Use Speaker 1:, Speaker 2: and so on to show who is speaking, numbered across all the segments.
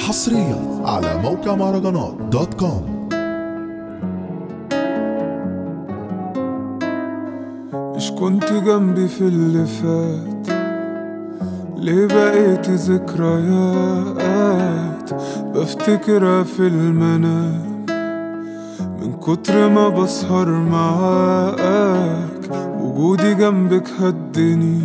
Speaker 1: حصريا على موقع مهرجانات دوت كوم
Speaker 2: مش كنت جنبي في اللي فات ليه بقيت ذكريات بفتكرها في المنام من كتر ما بسهر معاك وجودي جنبك هدني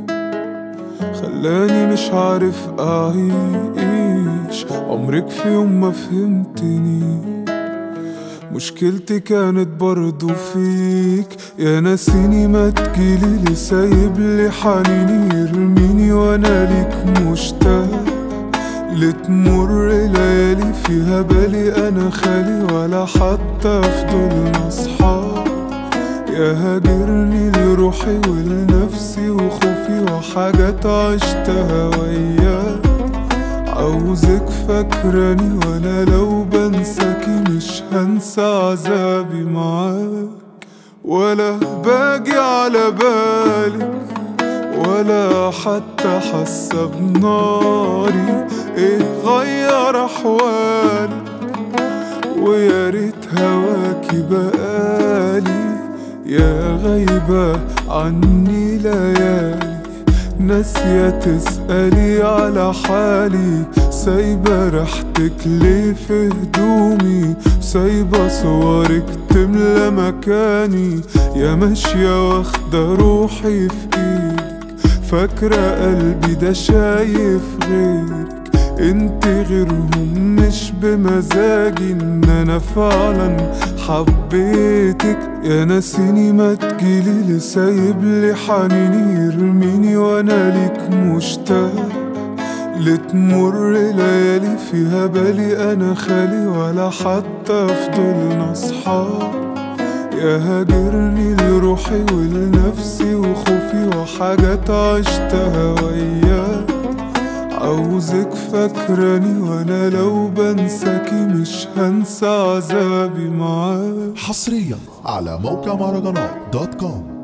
Speaker 2: خلاني مش عارف أعيش عمرك في يوم ما فهمتني مشكلتي كانت برضو فيك يا ناسيني ما تجيلي لي سايب لي حنيني يرميني وانا ليك مشتاق لتمر ليالي فيها بالي انا خالي ولا حتى فضلنا اصحاب يا هاجرني لروحي ولنفسي وخوفي وحاجات عشتها وياك عاوزك فاكراني وانا لو بنساكي مش هنسى عذابي معاك ولا باجي على بالك ولا حتى حاسه بناري ايه غير احوالي ويا ريت هواكي بقالي يا غايبة عني ليالي ناسية تسألي على حالي سايبة ريحتك ليه في هدومي سايبة صورك تملى مكاني يا ماشية واخدة روحي في ايدك فاكرة قلبي ده شايف غيرك انت غيرهم مش بمزاجي ان انا فعلا حبيتك يا ناسيني ما تجيلي لي سايب لي حنيني يرميني وانا ليك مشتاق لتمر ليالي فيها بالي انا خالي ولا حتى فضلنا اصحاب يا هاجرني لروحي ولنفسي وخوفي وحاجات عشتها وياك عاوزك فاكراني وانا لو بنساكي مش هنسى عذابي معاك
Speaker 1: حصريا على موقع مهرجانات دوت كوم